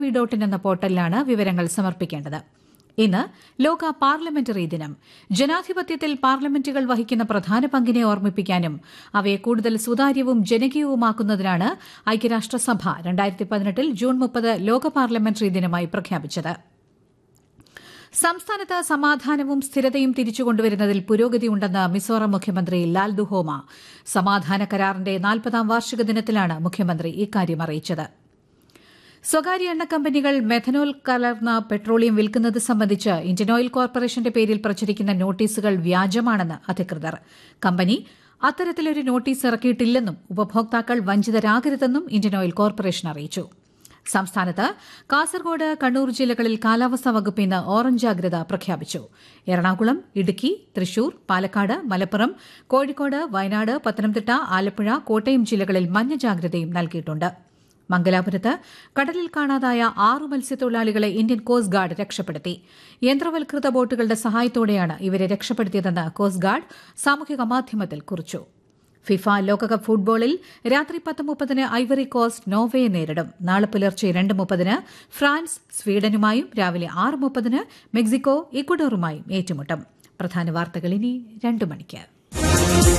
V dot in എന്ന പോർട്ടലിലാണ് വിവരങ്ങൾ സമർപ്പിക്കേണ്ടത് ഇന്ന് ലോക പാർലമെന്ററി ദിനം ജനാധിപത്യത്തിൽ പാർലമെന്റുകൾ വഹിക്കുന്ന പ്രധാന പങ്കിനെ ഓർമ്മിപ്പിക്കാനും അവയെ കൂടുതൽ സുതാര്യവും ജനകീയവുമാക്കുന്നതിനാണ് ഐക്യരാഷ്ട്രസഭ രണ്ടായിരത്തി പതിനെട്ടിൽ ജൂൺ മുപ്പത് ലോക പാർലമെന്ററി ദിനമായി പ്രഖ്യാപിച്ചത് സംസ്ഥാനത്ത് സമാധാനവും സ്ഥിരതയും തിരിച്ചുകൊണ്ടുവരുന്നതിൽ പുരോഗതിയുണ്ടെന്ന് മിസോറാം മുഖ്യമന്ത്രി ലാൽ ദുഹോമ സമാധാന കരാറിന്റെ നാൽപ്പതാം വാർഷിക ദിനത്തിലാണ് മുഖ്യമന്ത്രി ഇക്കാര്യം അറിയിച്ചത് സ്വകാര്യ എണ്ണ കമ്പനികൾ മെഥനോൾ കലർന്ന പെട്രോളിയം വിൽക്കുന്നത് സംബന്ധിച്ച് ഇന്ത്യൻ ഓയിൽ കോർപ്പറേഷന്റെ പേരിൽ പ്രചരിക്കുന്ന നോട്ടീസുകൾ വ്യാജമാണെന്ന് അധികൃതർ കമ്പനി അത്തരത്തിലൊരു നോട്ടീസ് ഇറക്കിയിട്ടില്ലെന്നും ഉപഭോക്താക്കൾ വഞ്ചിതരാകരുതെന്നും ഇന്ത്യൻ ഓയിൽ കോർപ്പറേഷൻ അറിയിച്ചു സംസ്ഥാനത്ത് കാസർഗോഡ് കണ്ണൂർ ജില്ലകളിൽ കാലാവസ്ഥാ വകുപ്പ് ഇന്ന് ഓറഞ്ച് ജാഗ്രത പ്രഖ്യാപിച്ചു എറണാകുളം ഇടുക്കി തൃശൂർ പാലക്കാട് മലപ്പുറം കോഴിക്കോട് വയനാട് പത്തനംതിട്ട ആലപ്പുഴ കോട്ടയം ജില്ലകളിൽ മഞ്ഞ ജാഗ്രതയും നൽകിയിട്ടുണ്ട് മംഗലാപുരത്ത് കടലിൽ കാണാതായ ആറു മത്സ്യത്തൊഴിലാളികളെ ഇന്ത്യൻ കോസ്റ്റ് ഗാർഡ് രക്ഷപ്പെടുത്തി യന്ത്രവൽകൃത ബോട്ടുകളുടെ സഹായത്തോടെയാണ് ഇവരെ രക്ഷപ്പെടുത്തിയതെന്ന് കോസ്റ്റ് ഗാർഡ് സാമൂഹിക മാധ്യമത്തിൽ കുറിച്ചു ഫിഫ ലോകകപ്പ് ഫുട്ബോളിൽ രാത്രി പത്ത് മുപ്പതിന് ഐവറി കോസ്റ്റ് നോർവേയെ നേരിടും നാളെ പുലർച്ചെ രണ്ട് മുപ്പതിന് ഫ്രാൻസ് സ്വീഡനുമായും രാവിലെ ആറ് മുപ്പതിന് മെക്സിക്കോ ഇക്വഡോറുമായും ഏറ്റുമുട്ടും പ്രധാന വാർത്തകൾ ഇനി രണ്ട് മണിക്ക്